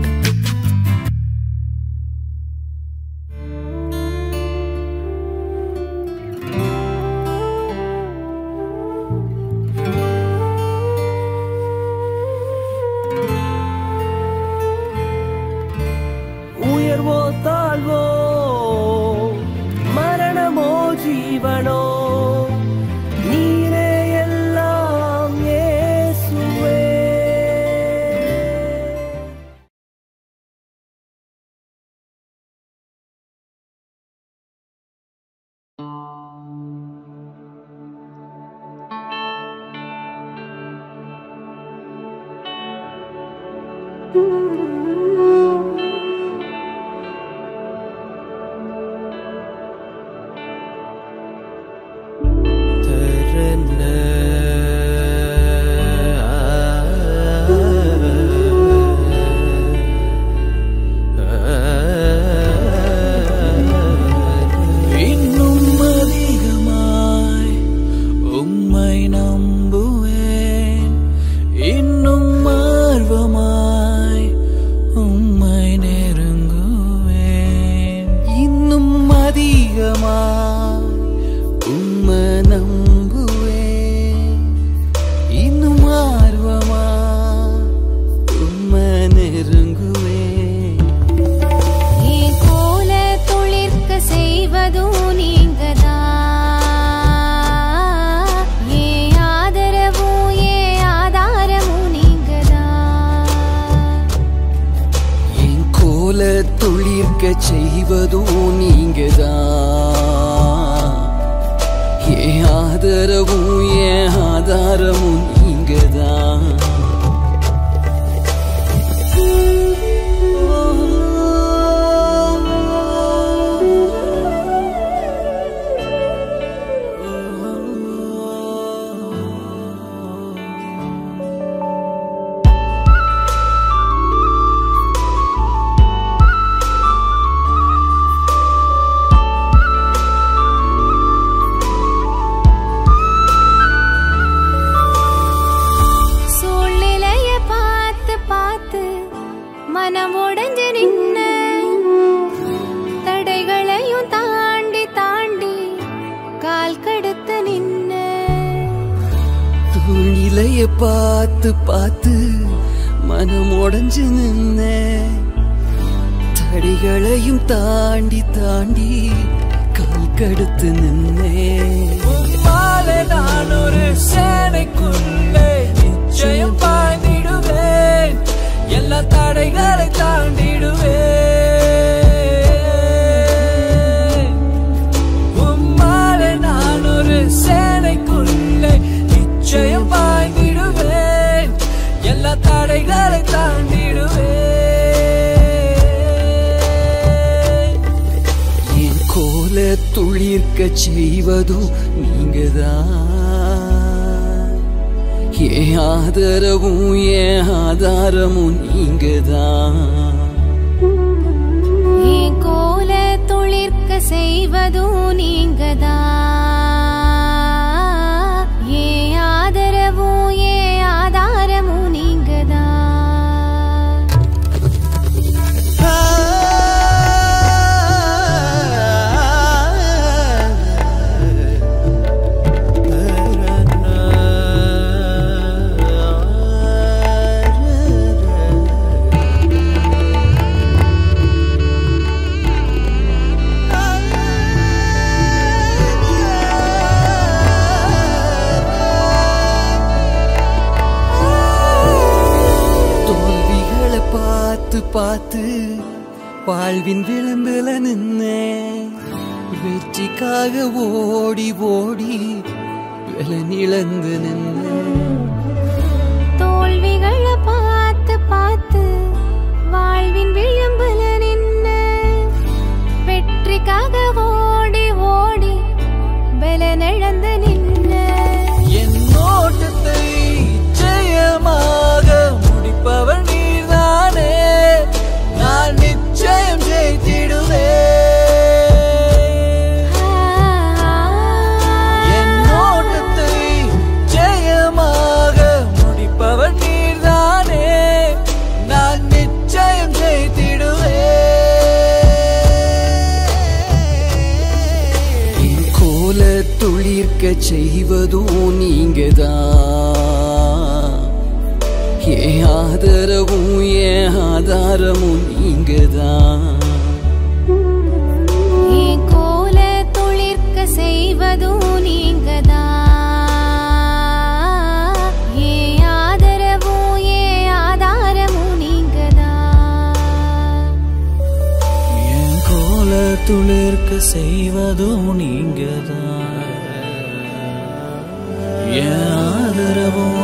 Speaker 8: உயர்வோ தாழ்வோ மரணமோ ஜீவனோ நீரே எல்லாம் இயேசுவே
Speaker 1: இன்னும் அதிகமாய் உம்மை நம்புவேன் இன்னும் ஆர்வமாய் உம்மை நெருங்குவேன் இன்னும் அதிகமாய் உம்மை நம்புவேன் இன்னும் ஆர்வமாய் உம்மை நெருங்குவேன்
Speaker 4: என் கோல துளிர்க்க செய்வதும் நீங்கதான் என் ஆதரவும் என் ஆதாரமும் நீங்கதான்
Speaker 1: என் கோல துளிர்க்க செய்வதும் நீங்கதான் என் ஆதரவும் என் ஆதாரமும் நீங்கதான்
Speaker 4: சூழ்நிலைய பார்த்து பார்த்து மனம் உடைஞ்சு நின்ன தடைகளையும் தாண்டி தாண்டி கால் கடுத்து நின்ன
Speaker 1: சூழ்நிலைய பார்த்து பார்த்து மனம் உடைஞ்சு நின்ன தடிகளையும் தாண்டி தாண்டி கால் கடுத்து நின்னே
Speaker 2: நான் ஒரு சேனைக்குள்ளே நிச்சயம் பாய்ந்திடுவேன் எல்லா தடைகளை தாண்டிடுவே உம்மாலே நான் ஒரு சேனைக்குள்ளே நிச்சயம் பாய்ந்திடுவேன் எல்லா தடைகளை தாண்டிடுவேன்
Speaker 1: என் கோல துளிர்க்க செய்வதும் நீங்கதான் என் ஆதரவும் என் ஆதாரமும் நீங்கதான்
Speaker 4: என் கோல துளிர்க்க செய்வதும் நீங்கதான் ஏன் ஆதரவும் ஏன் ஆதாரமும் நீங்கதான்
Speaker 1: தோல்விகளை பார்த்து பார்த்து வாழ்வின் விளிம்பில நின்னேன் வெற்றிக்காக ஓடி ஓடி விலனிழந்து நின்னேன்
Speaker 4: தோல்விகளை பார்த்து பார்த்து வாழ்வின் விளிம்புல நின்ன வெற்றிக்காக ஓடி ஓடி பலனிழந்து நின்ன
Speaker 2: என் ஓட்டத்தை ஜெயமாக முடிப்பவர் நீர்தானே நான் நிச்சயம் ஜெயித்திடுவேன் என் ஓட்டத்தை ஜெயமாக முடிப்பவர் நீர்தானே நான் நிச்சயம் ஜெயித்திடுவேன்
Speaker 1: என் கோல துளிர்க்க செய்வதும் நீங்கதான் என் ஆதரவும் என் ஆதாரமும் நீங்கதான்
Speaker 4: என் கோல துளிர்க்க செய்வதும் நீங்கதான் ஏன் ஆதரவும் ஏன் ஆதாரமும் நீங்கதான்
Speaker 2: என் கோல துளிர்க்க செய்வதும் நீங்கதான் என் ஆதரவும்